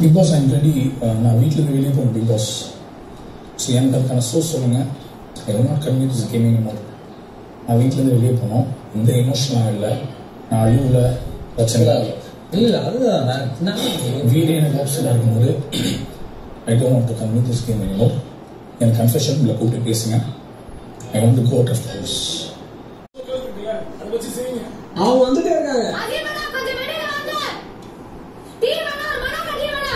Big pass I'm ready நான் வீட்டிலேருந்து வெளியே போகணும் பிக் பாஸ் ஸோ எனக்கு அதுக்கான சோர்ஸ் சொல்லுங்கள் I will not continue this gaming more நான் வீட்டிலேருந்து வெளியே போனோம் இந்த எமோஷனலாக இல்லை நான் அழுவில் பிரச்சனை இல்லை இல்ல இல்ல அதுதான் நான் நான் வீடே எனக்கு ஆப்ஷனாக இருக்கும்போது I don't want to continue this game anymore எனக்கு கன்ஃபெஷன் உள்ள கூப்பிட்டு பேசுங்க I want to go out of house அவங்க வந்துட்டே இருக்காங்க அதே வேணா கொஞ்சம் வெளியில வாங்க டீ வேணா ஒரு மணக்க டீ வேணா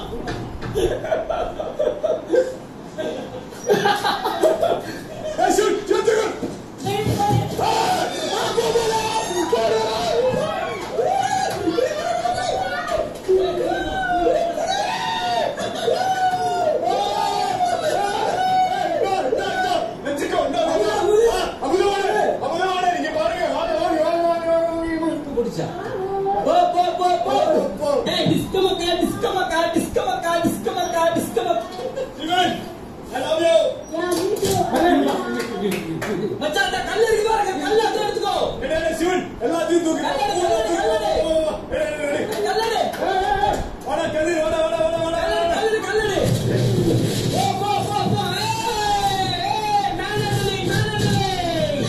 பிடிச்சா போ போ போ போ ஏய் டிஸ்கமக்கா டிஸ்கமக்கா டிஸ்கமக்கா டிஸ்கமக்கா டிஸ்கமக்கா மச்சான் அந்த கல்ல இருக்கு பாருங்க கல்ல எடுத்து எடுத்துக்கோ கல்லடு கல்லடு கல்லடு போ போ போ போ ஏய் ஏய் மேனடலி மேனடலி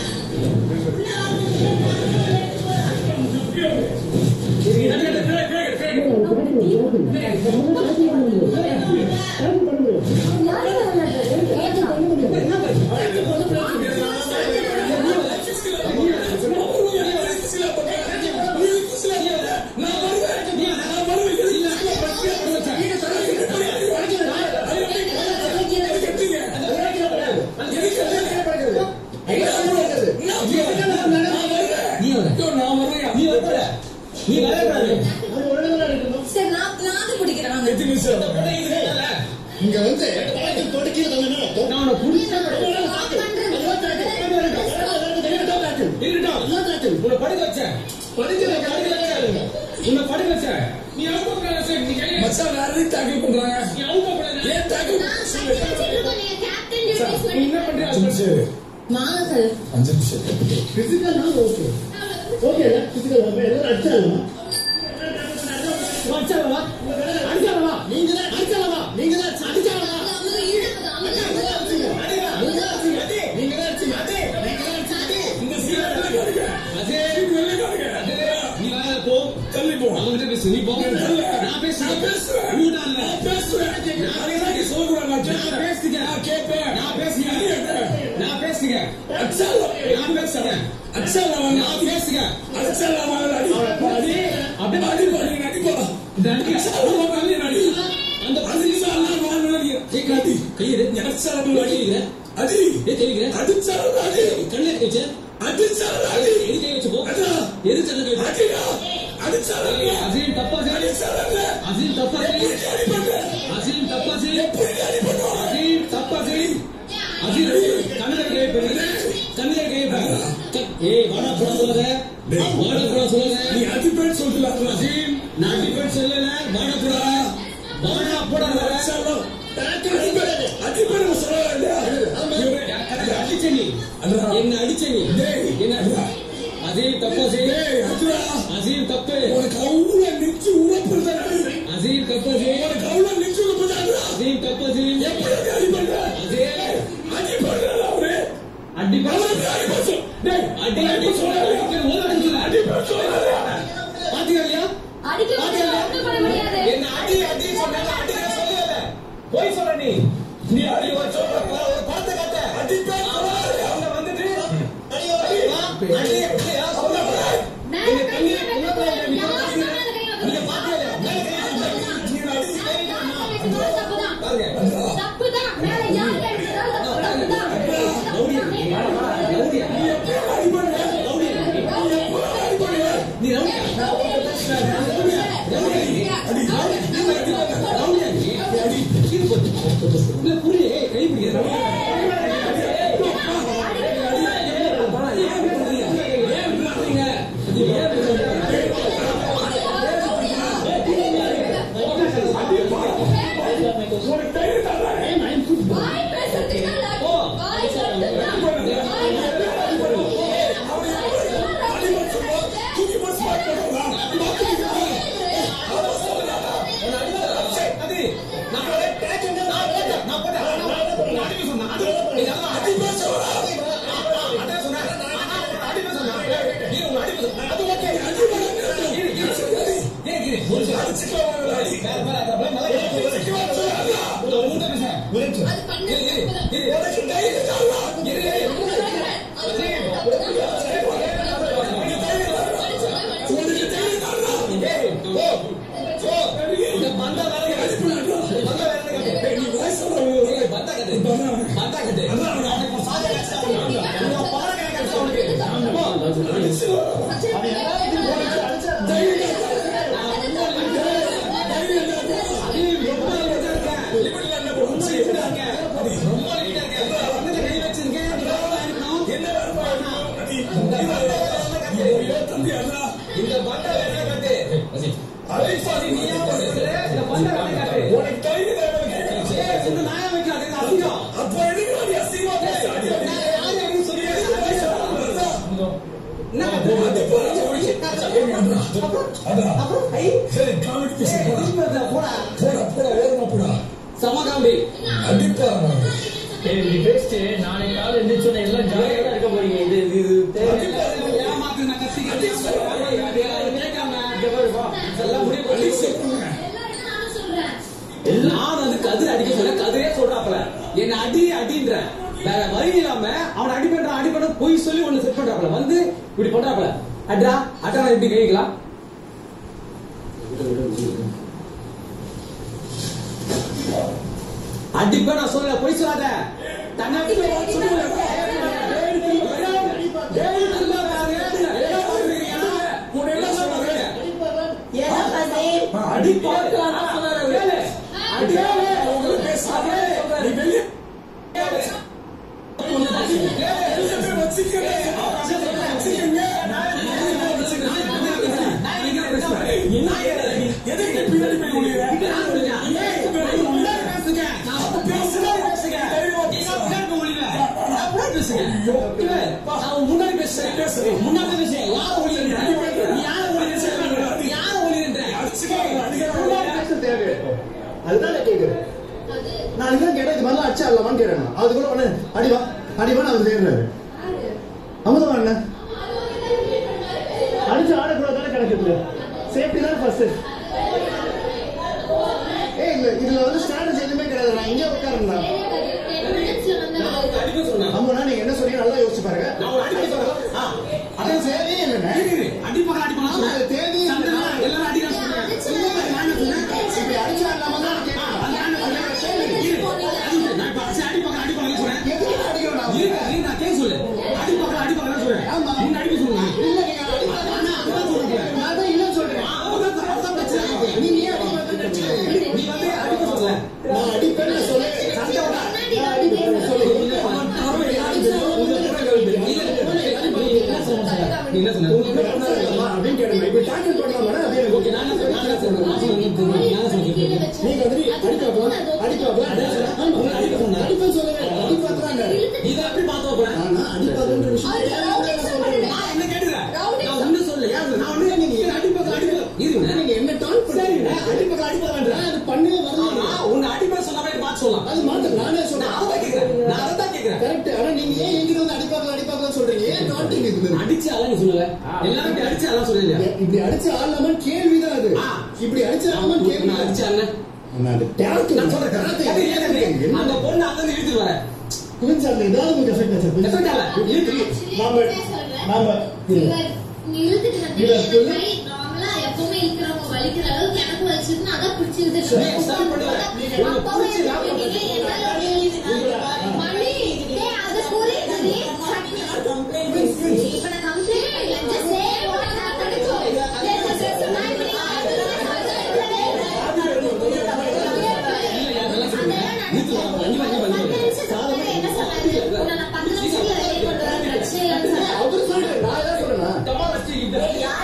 நீ வர நீ வர நீ வரக்கூடாது சரி நான் நான் பிடிக்கிறேன் வாங்க இங்க வந்து வழக்கில் தொடக்கிறது என்னன்னா, நான் உன்னை புடிச்சேன் நான் பண்றது இருக்கட்டும் உன்னை படுக்க வச்சேன் படிக்கிற படுக்க வச்சேன் உன்னை படுக்க வச்சேன் நீ அவுட் பண்ணல சார் நீ கையில மச்சான் யாரையும் டேக்கிள் பண்ணுறாங்க நீ அவுட் பண்ணல ஏன் டேக்கிள் நான் சச்சின் இருக்கோம் நீங்க கேப்டன் டியூட்டிஸ் நீ என்ன பண்ற அஞ்சு நிமிஷம் வாங்க சார் அஞ்சு நிமிஷம் பிசிக்கல் ஓகே ஓகே பிசிக்கல் எல்லாரும் அடிச்சாலும் அடிச்சாலவா அடிச்சாலவா நீங்க தான் அடிச்சாலவா நீங்க தான் அடிச்சாலவா அவங்க ஈடுபது அவங்க அவங்க நீங்க தான் அடிச்சீங்க நீங்க தான் அடிச்சீங்க இந்த சீன் அதே அதே நீ வா போ தள்ளி போ அவங்க கிட்ட பேசு நீ போ நான் பேசுறேன் பேசுறேன். ஊடா இல்ல பேசுவேன் நான் சொல்லக்கூடாது நான் நான் பேசுகிறேன் நான் கேட்பேன் நான் பேசுகிறேன் நான் பேசுகிறேன் அச்சால நான் பேசுகிறேன் அச்சால வந்து நான் பேசுகிறேன் அச்சால வந்து அடி அடி அப்படியே அடி பண்ணி நடி போடா இந்த அடி அச்சால வந்து நடி அந்த அடிச்சால வந்து நடி ஏய் காட்டி கையில அச்சால வந்து அடி அடி ஏய் தெரியுங்க அடிச்சால அடி கண்ணே கை வச்ச அடிச்சால அடி எது கை வச்சு போ அடா. எது சல்ல கை வச்ச அடிடா அடிச்சால அசீம் தப்பா செய் அடிச்சால அசீம் தப்பா செய் அடி பண்ணு அசீம் தப்பா செய் எப்படி அடி பண்ணுவா அசீம் தப்பா செய் அசீம் கண்ணுல கை வைப்பேன் கண்ணுல கை வைப்பேன் ஏய் வாடா போடா சொல்லாத வாடா போடா சொல்லாத நீ அடிப்பேன்னு சொல்லிட்டு அசீம் நான் டிபெண்ட் சொல்லல வாடா போடா வாடா போடா அச்சால அடிப்பேன் சொல்லல இல்லையா அடிச்ச நீ அடடா. என்ன அடிச்ச நீ டேய். என்ன அசீம் தப்பா செய் டேய் அட்ரா அசீம் தப்பு உனக்கு அவ்வளவு நெஞ்சு உறப்புறதா அசீம் தப்பா செய் உனக்கு அவ்வளவு நெஞ்சு உறப்புறதா அசீம் தப்பா செய் எப்படி அப்படி அடி பண்ற அசீம் அடி பண்றல அவரு அடி அவரு அடி பண்ண டேய் அடி அடி சொல்லாத அடி பண்ண சொல்லாத பாத்தியா இல்லையா அடிக்க முடியாது ஒண்ணும் பண்ண முடியாது என்ன அடி அடி சொன்னால அடி சொல்லல போய் சொல்ற நீ நீ அடி ஒரு சொல்ற ஒரு படத்தை காட்ட அடி பேர் சொல்லாத அவங்க வந்துட்டு அடி அடி அடி இல்லையா சொல்ல மேல நீங்க கை தண்ணி வைக்க உள்ள போய் கூடாது. யார் சொன்னாலும் கை வைக்க நீங்க கூடாது. பாத்தியா இல்லையா? மேல கை வச்சு யார் தப்புதான். பாருங்க தப்புதான். மேல யார் கை வச்சாலும் தப்புதான். ரவுடியா ரவுடியா அடி பண்ற நீ ரவுடியா இல்ல புரியல கை பிடிக்கிறேன் வாய் பேசுறதுக்கு இல்ல. வாய் மட்டும்தான். வாய் தூக்கி போட்டு ஸ்மார்ட் பண்ணுவா மட்டும்தான். அது பண்ணு இந்த பட்டை என்ன கட்டு அதை சாதி நீ ஏன் போடுற? இந்த பட்டை என்ன கட்டு உனக்கு கைது தேவை இந்த நாய வைக்காத இது அசிங்கம் அப்ப எதுக்கு நீ அசிங்கமா பேசுறாங்க நான் யாரு அப்படின்னு சொல்லி என்ன கட்டு? அது போறது ஒழிச்சு. அப்புறம் அப்புறம் ஐ சரி காமெடி பேச போடா போடா போடா போடா ஓரமா போடா சம காமெடி அடிப்பா ஏய், இப்படி பேசிட்டு நாளைக்கு காலையில எந்திரிச்சோன்னே எல்லாம் ஜாலியா தான் இருக்க போறீங்க இது இது இது தேவையில்லை. ஏமாத்து நான் கத்திக்கிறேன் கேட்காம இங்க பாரு, வா. இதெல்லாம் முடிவு பண்ணி எல்லாரும் நானும் சொல்றேன் நான் அதுக்கு கதிர் அடிக்க சொல்ல கதிரே சொல்றாப்ல என்ன அடி அடின்ற வேற வழி இல்லாம அவன் அடி பண்றான் அடி பண்ற பொய் சொல்லி ஒண்ணு செட் பண்றாப்ல வந்து இப்படி பண்றாப்ல அட்ரா அட்ரா எப்படி கேட்கலாம் அடிப்ப நான் சொல்ல பொய் சொல்லாத தன்னை விட்டு வா, சொல்லுங்க. ஏய், நல்லா வேற ஏறுங்க. ஏன் பாக்குறீங்க? உன்னை என்ன சொல்றாங்க? அடி பார்க்கலாம் சொன்னாரு வேலை அடி உங்களுக்கு பேசாதே நீ வெளியே முன்னாடி பேசுறேன் முன்னாடி பேசுறேன் யார ஒளியன்ற யார ஒளியன்ற யார ஒளியன்ற பேச தேவை அதுதான் நான் கேட்கிறேன் அது நான் அதுதான் கேட்டேன் இது மாதிரிலாம் அடிச்சா அல்லவான்னு கேட்டேன் நான். அது கூட உடனே அடிவா அடிவான்னு அவர் தேடுறாரு அமுதமா என்ன அடிச்சு ஆடக்கூடாது தானே கிடைக்கிறது சேஃப்டி தான் ஃபர்ஸ்ட் ஏய் இல்ல இதுல வந்து ஸ்ட்ராட்டஜி எதுவுமே கிடையாது நான் இங்கே உட்காருந்தா டென் மினிட்ஸ்ல வந்து அடிக்க சொன்னேன் ஆமாண்ணா நீங்க என்ன சொன்னீங்க நல்லா யோசிச்சு பாருங்க நான் ஒரு அடி சொல்றேன். ஆ, அதான் தேவையே இல்லைண்ணே அடிப்பக்கம் அடிப்பக்கம் ஆமா, அது தேவையே இல்லை. சண்டை எல்லாரும் அடிக்க சொல்றேன் நான் என்ன சொன்னேன் இப்படி அடிச்சா இல்லாம தான் நான் கேட்கிறேன் அது நான் என்ன சொன்னேன்? இரு, அடி, நான் இப்ப அடிச்சு அடிப்பக்கம் அடிப்பக்கம் சொல்றேன் எதுக்கு அடிக்கணும் நான்? இரு, இரு, நான் கேட்க சொல்லு அடிப்பக்கம் அடிப்பக்கம் சொல்றேன் ஆமா. நீங்க அடிக்க சொல்லுங்க இல்ல, நீங்க அடிக்க- ஆனா அதுதான் சொல்றேன் நான் தான் இல்லைன்னு சொல்றேன் அதுதான் அதுதான் பிரச்சனை இருக்கு. நீ ஏன் அடிக்க மாட்டேன்னு பிரச்சனை இல்லை. நீ வந்து அடிக்க சொல்ல நான் அடிப்பேன்னு சொல்லு. முன்னாடி நான் அடிப்பேன்னு சொல்லு. நீ என்ன சொன்ன உங்களுக்கு என்ன பண்ணலாமா அப்படின்னு கேட்டேன். இப்படி tackle பண்ணலாமாண்ணா? அது எனக்கு okay. நான் என்ன சொன்னேன்? நான் என்ன சொன்னேன்? நான் சொன்னேன். நான் என்ன சொன்னேன்? நீங்க வந்துட்டு அடிப்பாப்பா, அடிப்பாப்பா. ஆமா, உன்னை அடிக்க சொன்னேன். அடிப்பேன்னு சொல்லவே இல்லை. அடிப்பாக்குறாங்க. இதை எப்படி பார்த்து வைப்பேன்? ஆனா அடிப்பாக்குன்ற விஷயம் அவரு தேவையில்லை நான் சொல்றேன். நான் என்ன கேட்டுக்கிறேன்? Rowdy நான் ஒண்ணும் சொல்லல. ஏன் நான் ஒண்ணும் நீங்க என்ன அடிப்பக்கம் அடிப்பக்கம் இருங்க. நீங்க என்ன taunt பண்றீங்க? அடிப்பாக்கு, அடிப்பாக்குன்ற. அது பண்ணவே வரல. ஆனா, உன்னை அடிப்பேன் சொன்னாவே பார்த்து சொல்லலாம். அது மாத்த நானே நான் சொல்றேன் அதான் கேட்கிறேன். நான் அதான் கேட்கிறேன். கரெக்ட் ஆனா நீங்க ஏன் என்கிட்ட வந்து அடிப்பாக்கல அடிப்பாக்கல சொல்றீங்க ஏன் டாண்டிங் இது அடிச்சு அதான் நீ சொல்லல. எல்லாரும் இப்படி அடிச்சு அதான் சொல்லலையா? இப்படி அடிச்சு ஆடலாமான்னு கேள்விதான் அது ஆ. இப்படி அடிச்சு ஆடலாமான்னு கேள்வி நான் அடிச்சு அண்ணன். நான் அது டேங்க் நான் சொல்றேன். கராத்தே அது ஏன் அந்த பொண்ணு அங்க இருந்து இழுத்துட்டு வரேன். புரிஞ்சு அதுல ஏதாவது உங்களுக்கு எஃபெக்ட் ஆச்சு Effect ஆகல. இழுத்து. நாம நாம இல்ல. நீ இழுத்துட்டு வந்து இல்ல, எனக்கு சொல்லு. கை நார்மலா எப்பவுமே இழுக்கிறவங்க வலிக்கிற அளவுக்கு எனக்கு வலிச்சிருக்குன்னு அதான் பிடிச்சி சரி, இழுத்துட்டு சரி, பண்ணுவ. அப்பவே எனக்கு என்னால வலி டேய், அது புரியுது நீ. இப்ப நான் complaint இல்ல. Just say what happened to you. There's a stress. நான் இப்ப நீங்க அவர் சொல்றேன் நான் ஏதாவது சொல்றேன் தப்பா வச்சு இந்த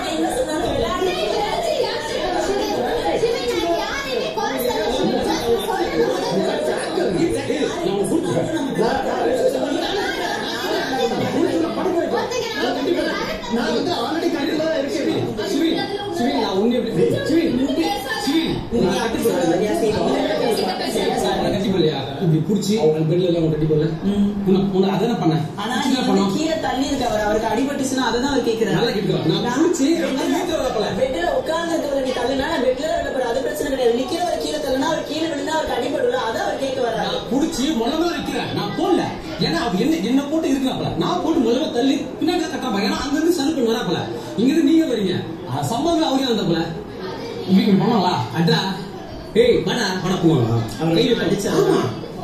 நான் வந்து ஆல்ரெடி கண்டிப்பா தான் இருக்கேன் சிவின் சிவின் நான் உன்னை எப்படி சிவின் சிவின் நான் கட்டி போறேன் கட்டி போலையா இப்படி புடிச்சு அவங்க பெட்ல எல்லாம் கட்டி போடல உன்னை அதானே பண்ணேன் ஆனா என்ன நீ வந்து பண்ணோம் கீழே தள்ளி இருக்க அவர் அவருக்கு அடிபட்டுச்சுன்னா அதுதான் அவர் கேக்குறாரு நல்லா கேட்டுக்கலாம் நான் புடிச்சு நான் வீட்டுல வரப்பல பெட்ல உட்கார்ந்து இருக்கவரை நீ தள்ளுனா நான் பெட்ல இருக்க போற அது பிரச்சனை கிடையாது நிக்கிறவர் கீழே தள்ளுனா அவர் கீழே விழுந்தா அவருக்கு அடிபடுல அதான் அவர் கேட்க வர்றாரு நான் புடிச்சு முதல்ல வைக்கிறேன் நான் போடல ஏன்னா அவ என்ன என்ன போட்டு இருக்கிறாப்ல நான் போட்டு முதல்ல தள்ளி பின்னாடி தான் கட்டுறாப்பா ஏன்னா அங்க இருந்து சலுப்பு வராப்பல இங்க இருந்து நீங்க வரீங்க அது சம்பவம் அவரே வந்தப்பல இப்படி போனாங்களா அட்ரா ஏய் வாடா வாடா போவாங்க அவர் கை கையில அடிச்சா அடிச்சாரு.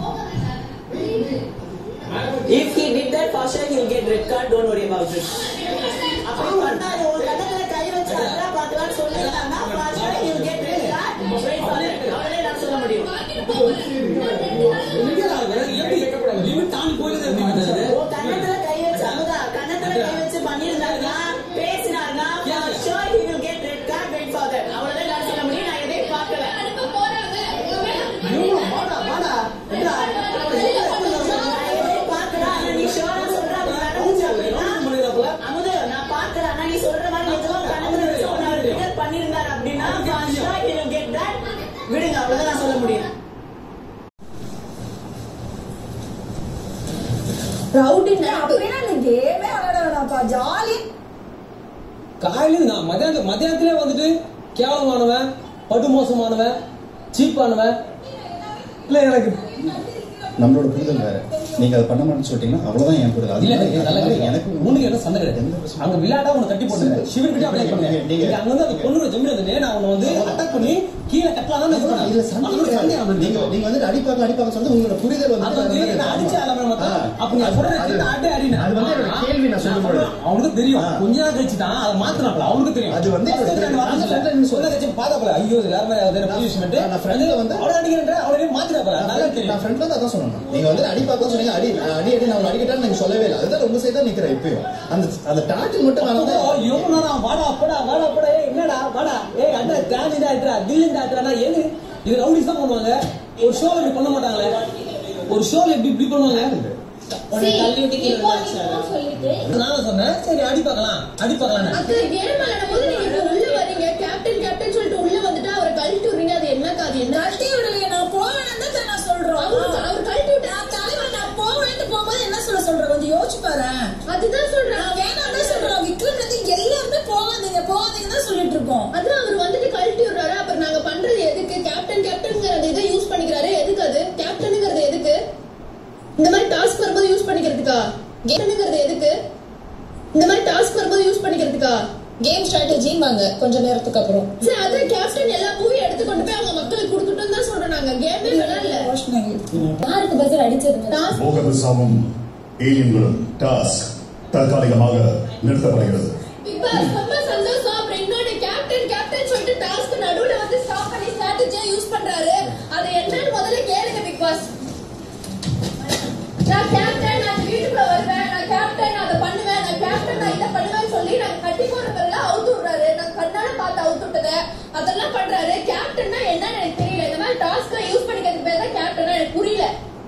If he did that, for sure he'll get red card. Don't worry about it. அப்படி பண்ணாரு, உன் கன்னத்துல கை வச்சு அட்ரா பார்க்கலாம்னு சொல்லியிருந்தாங்கன்னா, for sure he'll get red card. Wait for it. அவரே நான் சொல்ல முடியும் எப்படி லிமிட் தாண்டி போயிட்டு எப்படி வந்தது உன் கன்னத்துல கை வச்சு அமுதா கன்னத்துல கை வச்சு பண்ணியிருந்தாருன்னா பேசினாருன்னா for sure he will get red card. Wait for that. அவ்வளவுதான் நான் சொல்ல முடியும் நான் எதையும் பார்க்கல அனுப்ப போறாங்க ஐயோ, வாடா, வாடா. அட்ரா. நான் எதையும் பார்க்கல. ஆனா நீ sure ஆ சொல்ற, அப்படி நடந்துச்சு அப்படின்னா, அமுது, நான் பார்க்கல. ஆனா நீ சொல்ற மாதிரி நிஜமா கன்னத்துல வச்சு உன்னை அவர் trigger பண்ணியிருந்தாரு அப்படின்னா, for sure he will get that. விடுங்க அவ்வளவுதான் நான் சொல்ல முடியும் ரவுடிங்க அப்படின்னா இந்த கேமே விளையாட வேணாம்ப்பா ஜாலி காலையில நான் மத்தியான மத்தியானத்திலே வந்துட்டு கேவலமானவன் படுமோசமானவன் சீப்பானவன் இல்ல எனக்கு நம்மளோட புரிதல் வேற நீங்க அதை பண்ண மாட்டேன்னு சொல்லிட்டீங்கன்னா அவ்வளவுதான் என் புரிதல் அது இல்ல மாதிரி இல்ல, நல்லா அது மாதிரி கேட்க. எனக்கு உனக்கு என்ன சண்டை கிடையாது எந்த பிரச்சனையும் அங்க விளையாட்டா உனக்கு கட்டி போட்டு சிவன் கிட்ட அப்ளை பண்ணேன் நீங்க- நீங்க அங்க வந்து அந்த பொண்ணு ஜமீன் வந்து நான் உன்னை வந்து அட்டாக் பண்ணி கீழே கட்டலாம் தான் இது பண்ணேன். இதுல சண்டை அவனோட சண்டை கிடையாது. அவனுக்கு நீங்க நீங்க வந்து அடிப்பாக்க அடிப்பாக்க சொல்றது உங்களோட புரிதல் வந்து அது வந்து அது நான் அடிச்ச ஆளாம மொத்தம். ஆ. அப்ப நீ சொல்றது அது- சின்ன அடி அடின்னு. அது வந்து என்னோட கேள்வி நான் சொல்லும் பொழுது. அவனுக்கு தெரியும் ஆ. கொஞ்ச நாள் கழிச்சு தான் அதை மாத்தினாப்ல அவனுக்கு தெரியும் அது வந்து First என்னோட time வார்த்தை நான் சொல்ல. சொல்றேன்னு சொல்ல கழிச்சு பார்த்தாப்ல, ஐயோ இது வேற மாதிரி ஏதாவது புது விஷயம்ட்டு. நான் friend ல வந்து- அவனை அடிக்கிறேன்ற அவனே மாத்தினாப்ல நல்லா தெரியும் நான் ஃப்ரெண்ட் வந்து அதான் சொன்னேன் நீங்க வந்து அடி பார்க்க சொன்னீங்க அடி நான் அடி அடி நான் அடிக்கிட்டான்னு நீங்க சொல்லவே இல்லை அதுதான் ரொம்ப சைடா நிக்கிறேன் இப்பயும் அந்த அந்த டாட்டில் மட்டும் நான் வந்து அப்போ எவ்வளவு நேரம் வாடா போடா வாடா போடா ஏய் என்னடா வாடா ஏய் அண்ணா கிராண்ட் இதா ஆட்டுறா கில்லிண்ட் ஆட்டுறா ஏது இது ரவுடிஸ் தான் பண்ணுவாங்க ஒரு ஷோல இப்படி பண்ண மாட்டாங்களே ஒரு ஷோல இப்படி இப்படி பண்ணுவாங்க உன்னை தள்ளி விட்டு கீழே இப்போ வச்சாரு. இப்போ சொல்லிட்டு நான் சொன்னேன் சரி அடி பார்க்கலாம் அடி பார்க்கலாம் அது கேம் விளையாடும் போது நீங்க இப்ப உள்ள வரீங்க கேப்டன் கேப்டன் சொல்லிட்டு உள்ள வந்துட்டு அவரை கழட்டி விடுறீங்க அது என்ன காது என்ன கழட்டி விடலையே நான் போவேன்னு தான் நான் சொல்றோம் அவர் அவர் கழட்டி விட்டு நான் தலைவர் நான் போவேன்னு போகும்போது என்ன சொல்ல சொல்றேன் கொஞ்சம் யோசிச்சு பாரு அதுதான் சொல்றேன் நான் வேணாம் தான் சொல்றேன் விக்ரம் வந்து எல்லாருமே போகாதீங்க போகாதீங்க தான் சொல்லிட்டு இருக்கோம் அதான் அவர் வந்துட்டு கழட்டி விடுறாரு அப்புறம் நாங்க பண்றது எதுக்கு கேப்டன் கேப்டன்ங்கிற இதை யூஸ் பண்ணிக்கிறாரு எதுக்கு அது கேப்டனுங்கிறது எதுக்கு இந்த மாதிரி டாஸ்க் வரும்போது யூஸ் பண்ணிக்கிறதுக்கா கேம்ங்கிறது எதுக்கு இந்த மாதிரி டாஸ்க் வரும்போது யூஸ் பண்ணிக்கிறதுக்கா கேம் ஸ்ட்ராட்டஜிம்பாங்க கொஞ்ச நேரத்துக்கு அப்புறம் சரி அதான் கேப்டன் எல்லா மூவி எடுத்து கொண்டு போய் அவங்க மக்களுக்கு கொடுத்துட்டோம் தான் சொல்றோம் நாங்க கேமே விளையாடல யாருக்கு பஸ்ஸில் அடிச்சிருங்க டாஸ்க் போகபிசாமும் ஏலியன்களும் டாஸ்க் தற்காலிகமாக நிறுத்தப்படுகிறது பிக் பாஸ் ரொம்ப சந்தோஷம் அப்புறம் இன்னொன்னு கேப்டன் கேப்டன் சொல்லிட்டு டாஸ்க் நடுவுல வந்து ஸ்டாப் பண்ணி ஸ்ட்ராட்டஜியா யூஸ் பண்றாரு அது என்னன்னு முதல்ல கேளுங்க பிக் பாஸ் நான் கேப்டன் நான் வீட்டுக்குள்ள வருவேன் நான் கேப்டன் அதை பண்ணுவேன் நான் கேப்டன் நான் இதை பண்ணுவேன்னு சொல்லி நான் கட்டி போற பிறகு அவுத்து விடுறாரு நான் கண்ணால பார்த்து அவுத்து விட்டதை அதெல்லாம் பண்றாரு கேப்டன்னா என்னன்னு எனக்கு தெரியல இந்த மாதிரி டாஸ்க் யூஸ் பண்ணிக்கிறதுக்கு பேர் தான் கேப்டனா எனக்கு புரியல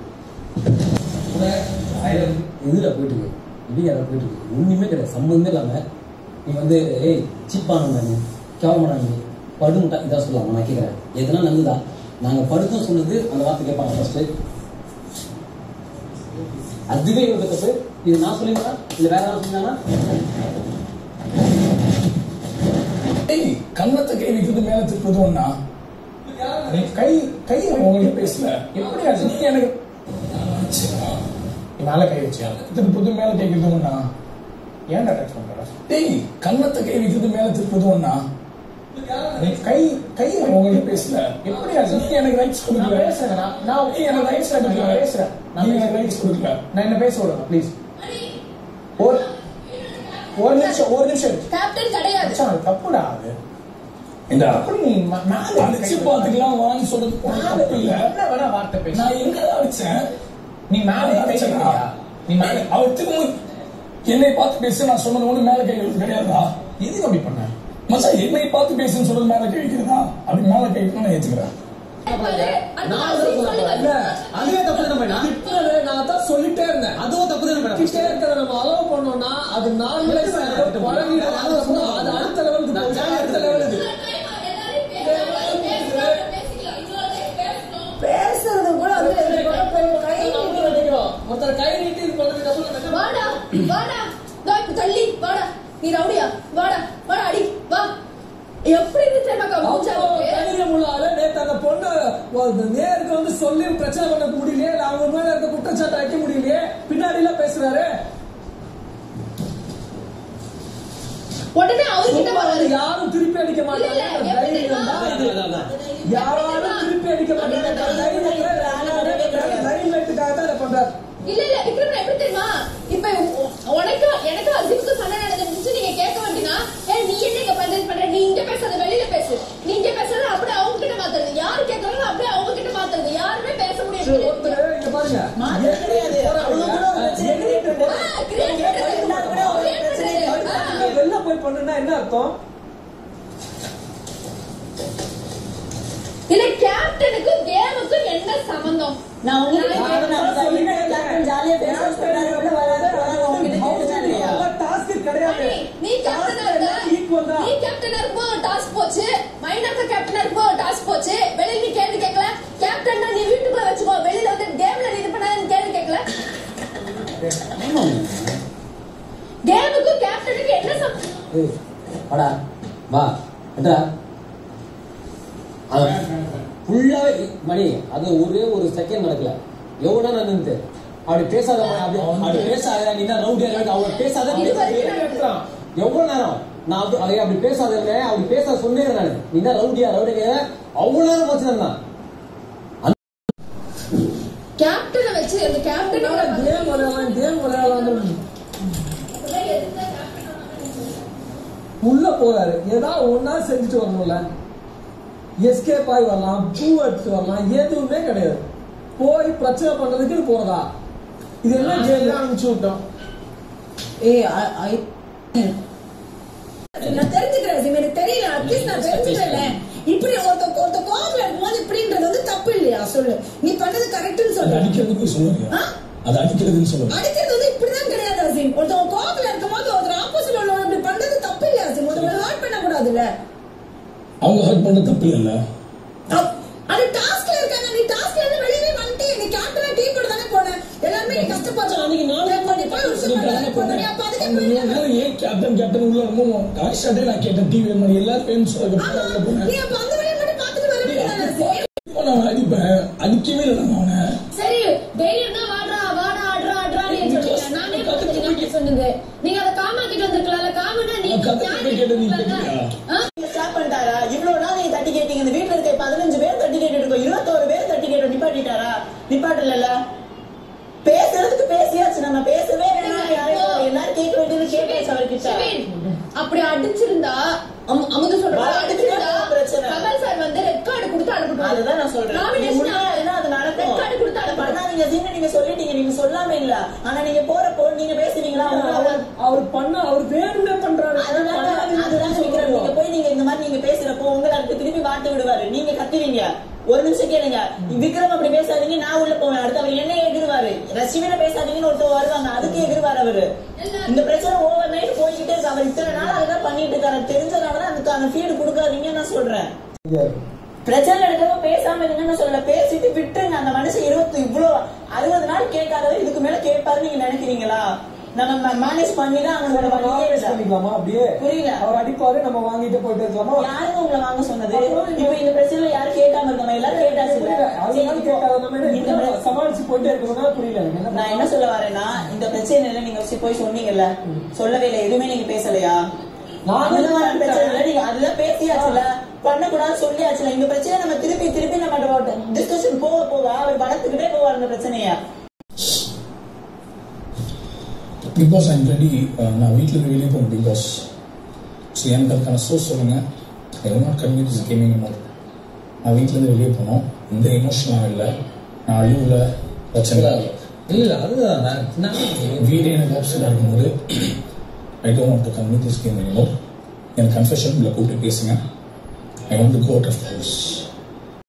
இதுல போயிட்டு இருக்கு இது அதை போயிட்டு இருக்கு ஒண்ணுமே கிடையாது சம்பந்தமே இல்லாம நீ வந்து ஏய் சீப்பானவங்க கேவலமானவங்க படுமுட்டா இதான் சொல்லலாம் நான் கேட்கறேன் எதனா நல்லதா நாங்க படுத்தோம் சொன்னது அந்த வார்த்தை கேட்பாங்க ஃபர்ஸ்ட் அதுவே இவங்க தப்பு இது நான் சொல்லிங்களா இல்ல வேற யாரும் சொன்னாங்கன்னா ஏய் கன்னத்தை கை வைக்கிறது மேல திருப்பது ஒண்ணா நீ கை கை உங்களுக்கு பேசல எப்படி அது நீ எனக்கு ஆச்சுடா. நீ மேல கை வச்சியா திருப்பது மேல கை வைக்கிறது ஒண்ணா ஏன்டா டச் பண்ற டேய் கன்னத்தை கை வைக்கிறது மேல திருப்பது ஒண்ணா நீ கை கை உங்களுக்கு பேசல எப்படி அது நீ எனக்கு ரைட்ஸ் கொடுக்கல பேசுறேன் நான் நீ எனக்கு ரைட்ஸ் கொடுக்கல பேசுறேன் நான் எனக்கு ரைட்ஸ் கொடுக்கல நான் என்ன பேச விடுங்க ப்ளீஸ் ஒரு ஒரு நிமிஷம் ஒரு நிமிஷம் இரு. கேப்டன் கிடையாது மச்சான், அது தப்புடா அது இந்த அப்படி நீ ம- மேல அடிச்சு பாத்துக்கலாம் வான்னு சொல்றது தப்பு இல்ல என்ன வேணா வார்த்தை பேசு நான் எங்க அடிச்சேன் நீ மேல நீ அடிச்சடா அடிச்சடா நீ மேல அவர் திரும்ப என்னை பார்த்து பேச நான் சொன்னது ஒண்ணு மேல கை வைக்கிறது கிடையாதா எதுக்கு அப்படி பண்ண மச்சான் என்னை பார்த்து பேசுன்னு சொல்றது மேல கை வைக்கிறதா அப்படி மேல கை வைக்கணும் நான் ஏத்துக்கிறேன் இல்ல, அதுவே தப்பு தானே மேடம் திட்டுறது நான் தான் சொல்லிட்டே இருந்தேன் அதுவும் தப்பு தானே மேடம் கிட்டே இருக்கிறத நம்ம அலோவ் பண்ணோம்னா அது நார்மலைஸ் பழகிடும் அது அடுத்த லெவலுக்கு போகுது அடுத்த லெவலுக்கு பேசுறது கூட வந்து ஒருத்தர் கை நீட்டி இது பண்ணதுக்கு அப்புறம் நான் என்ன வாடா வாடா இதோ இப்ப தள்ளி வாடா நீ ரவுடியா வாடா வாடா அடி வா எப்படி இருந்து தெரியுமா மூஞ்சா அப்போ இருக்கு? தைரியம் உள்ள ஆளு நேத்து அந்த பொண்ணு ஒரு நேருக்கு வந்து சொல்லி பிரச்சனை பண்ண முடியலையே இல்ல அவங்க மேல இருக்க குற்றச்சாட்டை வைக்க முடியலையே பின்னாடி எல்லாம் பேசுறாரு உடனே அவர்கிட்ட சும்மா வராது யாரும் திருப்பி அடிக்க இல்ல, இல்ல, மாட்டாங்க எப்படி தைரியம் தெரியுமா? இருந்தா யாரும் திருப்பி அடிக்க மாட்டாங்க தைரியம் தைரியத்துக்காக தான் இதை பண்றாரு இல்ல இல்ல விக்ரம் எப்படி தெரியுமா இப்ப உ- உனக்கு எனக்கு அஜிமுக்கு சண்டை நடந்துச்சு நீங்க கேட்க வேண்டினா ஏ நீ என்ன இங்க பஞ்சாயத்து பண்ற நீ இங்க பேசாத வெளியில பேசு நீ இங்க பேசுறது அப்படியே அவங்க கிட்ட மாத்துறது யாரு கேட்கறாங்களோ அப்படியே அவங்க கிட்ட மாத்துறது யாருமே பேச சரி, முடியாது ஒருத்தர் இங்க பாருங்க மாற்றம் கிடையாது அவங்க கூட ஒரு பிரச்சனை create பண்றாங்க. வெளில போய் பண்ணுனா என்ன அர்த்தம் இல்ல கேப்டனுக்கும் கேமுக்கும் என்ன சம்பந்தம் நான் உங்ககிட்ட கேட்கணும் அப்படிதான். என்ன கேப்டன் ஜாலியா பேசுறது சொல்றாரு, உள்ள வராது, வராது, உங்ககிட்ட கேட்டுச்சா இல்லையா? டாஸ்க் கிடையாது மணி, நீ கேப்டனா இருந்தா ஈக்குவல் தான் நீ கேப்டனா இருக்கும்போது டாஸ்க் போச்சு மைனர் கேப்டனா இருக்கும்போது டாஸ்க் போச்சு வெளியில நீ கேள்வி கேட்கல கேப்டன்னா நீ வீட்டுக்குள்ள வச்சுக்கோ வெளியில வந்து கேம்ல நீ இது பண்ணாத கேள்வி கேட்கல கேமுக்கும் கேப்டனுக்கு என்ன சம்பந்தம் ஏய், வாடா வா என்றா அது ஃபுல்லாவே மணி அது ஒரே ஒரு செகண்ட் நடக்கல எவ்வளவு நேரம் நின்று அப்படி பேசாத அப்படி அப்படி பேசாத நீ தான் ரவுடியா இருக்கு அவளை பேசாத இது வரைக்கும் பேசாத. எவ்வளவு நேரம் நான் அப்படி அவ அப்படி பேசாத இருந்தேன் அப்படி பேச சொன்னேன் நான் நீ தான் ரவுடியா ரவுடியா அவ்வளவு நேரம் வச்சிருந்தான் கேப்டனை வச்சு அந்த கேப்டனோட கேம் விளையாடலாம் கேம் விளையாடலாம் உள்ள போறாரு ஏதாவது ஒன்னா செஞ்சுட்டு வரணும்ல எஸ்கேப் ஆகி வரலாம் பூ எடுத்து வரலாம் எதுவுமே கிடையாது போய் பிரச்சனை பண்றதுக்கு இது போறதா இது என்ன கேம் அனுப்பிச்சு விட்டோம் ஏய், I- I- நான் தெரிஞ்சுக்கிறேன் சிம், எனக்கு தெரியல அட்லீஸ்ட் நான் தெரிஞ்சுக்கிறேன் இப்படி ஒருத்த ஒருத்த கோவம் இருக்கும்போது இப்படின்றது வந்து தப்பு இல்லையா சொல்லு நீ பண்ணது கரெக்ட்னு அது சொல்லு அடிக்கிறதுக்கு சொல்லுங்க ஆ? அது அடிக்கிறதுன்னு சொல்லுங்க அடிக்கிறது வந்து இப்படிதான் கிடையாது அசிம் ஒருத்தவங்க கோவத்துல இருக்கும்போது ஒருத்தர் ஆப்போசிட் உள்ளவங்க இப்படி பண்றது தப்பு இல்லையா அசிம் ஒருத்தவங்க ஹர்ட் பண்ண கூடாதுல்ல அவங்க ஹர்ட் பண்ண தப்பு இல்லைல்ல தப்- அது டாஸ்க்ல இருக்காங்க நீ டாஸ்க்ல இருந்து வெளியவே வந்துட்டு நீ கேப்டனா டீம் கூட தானே போன எல்லாருமே நீ கஷ்டப்படுற அன்னைக்கு நானே பண்ணி போய் ஒரு சூப்பர் தானே போன நீ அப்ப அதுக்கு அந்த போய் நேரம் ஏன் கேப்டன் கேப்டன் உள்ள ரொம்ப காய்ச்சாட்டே நான் கேட்டேன் டிவி மாதிரி எல்லாரும் வேணும் சொல்ல ஆமா, போனேன் நீ அப்ப அந்த வழியை மட்டும் பார்த்துட்டு வர வேண்டியதானே அசிம்? இப்போ நான் அடிப்பேன் அடிக்கவே இல்லை நான் அவனை சரி தைரியம் தான் வாடா வாடா ஆடுறா ஆடுறா நீங்க சொன்னீங்க நானே பார்த்துட்டு சொன்னது நீங்க அதை காமா கிட்ட வந்திருக்கலாம்ல காமனா நீ அவன் கதை போய் கேட்டது நீ கேட்டியா? ஆ? நீங்க stop பண்ணிட்டாரா? இவ்வளவு நாள் நீங்க தட்டி கேட்டீங்க. இந்த வீட்டுல இருக்க 15 பேர் தட்டி கேட்டுட்டு இருக்கோம். 21 பேர் தட்டி கேட்டோம். நிப்பாட்டிட்டாரா? நிப்பாட்டலைல? பேசுறதுக்கு பேசியாச்சு நம்ம பேசவே வேணாம் யாரையும் எல்லாரும் கேட்க வேண்டியது கேட்டாச்சு அவர்கிட்ட சிவில், அப்படி அடிச்சிருந்தா அமு- அமுது சொல்ற வா, அடிச்சிருந்தா பிரச்சனை. கமல் சார் வந்து ரெட் கார்டு கொடுத்து அனுப்பணும் அதுதான் நான் சொல்றேன் நீங்க Nomination முடியாதுன்னா அது நடக்கும் ரெட் கார்டு கொடுத்து அனுப்பணும் பண்ணாதீங்க ஜீனு நீங்க சொல்லிட்டீங்க நீங்க சொல்லாம இல்ல ஆனா நீங்க போறப்போ நீங்க பேசுறீங்களா அவங்க- அவர் அவர் பண்ண அவர் வேணும்னே பண்றாரு அதுதான் அதுதான் விக்ரம். நீங்க போய் நீங்க இந்த மாதிரி நீங்க பேசுறப்போ உங்களை அடுத்து திருப்பி வார்த்தை விடுவாரு நீங்க கத்துவீங்க ஒரு நிமிஷம் கேளுங்க விக்ரம் அப்படி பேசாதீங்க நான் உள்ள போவேன் அடுத்து அவர் என்ன எகிருவாரு ரஷ்மியில பேசாதீங்கன்னு ஒருத்தர் வருவாங்க அதுக்கு எகிருவாரு அவரு இந்த பிரச்சனை ஓவர் நைட் போய்கிட்டே இருக்கு அவர் இத்தனை நாள் அதுதான் பண்ணிட்டு இருக்காரு தெரிஞ்சதுனாலதான் அதுக்கு அந்த ஃபீடு கொடுக்காதீங்கன்னு நான் சொல்றேன் பிரச்சனை எடுக்கிறப்ப பேசாம இருங்கன்னு சொல்லல பேசிட்டு விட்டுருங்க அந்த மனுஷன் இருபத்தி இவ்வளவு அறுபது நாள் கேட்காதவர் இதுக்கு மேல கேட்பாரு நீங்க நினைக்கிறீங்களா நம்ம மேனேஜ் பண்ணி தான் அவங்களோட வழியே Manage இல்லை. பண்ணிக்கலாமா அப்படியே புரியல அவர் அடிப்பாரு நம்ம வாங்கிட்டு போயிட்டு இருக்கலாமா யாருங்க உங்களை வாங்க சொன்னது இப்போ இந்த பிரச்சனைல யாரும் கேட்காம இருக்கமா எல்லாரும் கேட்டாச்சு புரியல அதனால கேட்காத நம்ம என்ன இந்த இப்படி சமாளிச்சு போயிட்டே இருக்கணும்னா புரியல எனக்கு என்ன நான் என்ன சொல்ல வரேன்னா இந்த பிரச்சனையில நீங்க சி- போய் சொன்னீங்கல்ல சொல்லவே இல்லை எதுவுமே நீங்க பேசலையா நான் அந்த மாதிரி பிரச்சனைல நீங்க அதெல்லாம் பேசியாச்சுல பண்ணக்கூடாது சொல்லியாச்சுல இந்த பிரச்சனை நம்ம திருப்பி திருப்பி நம்ம டிஸ்கஷன் போக போக அவர் வளர்த்துக்கிட்டே போவார் இந்த பிரச்சனைய பிக் பாஸ் ஐம் ரெடி நான் வீட்டில் இருந்து வெளியே போகணும் பிக் பாஸ் ஸோ எனக்கு அதுக்கான சோர்ஸ் சொல்லுங்க I will not continue this gaming anymore நான் வீட்டிலேருந்து வெளியே போனோம் இந்த எமோஷனலாக இல்லை நான் அழிவில் பிரச்சனை இல்லை இல்ல அதுதான் நான் நான் வீடே எனக்கு ஆப்ஷனாக இருக்கும்போது I don't want to continue this game anymore எனக்கு கன்ஃபெஷன் உள்ள கூப்பிட்டு பேசுங்க I want to go out of house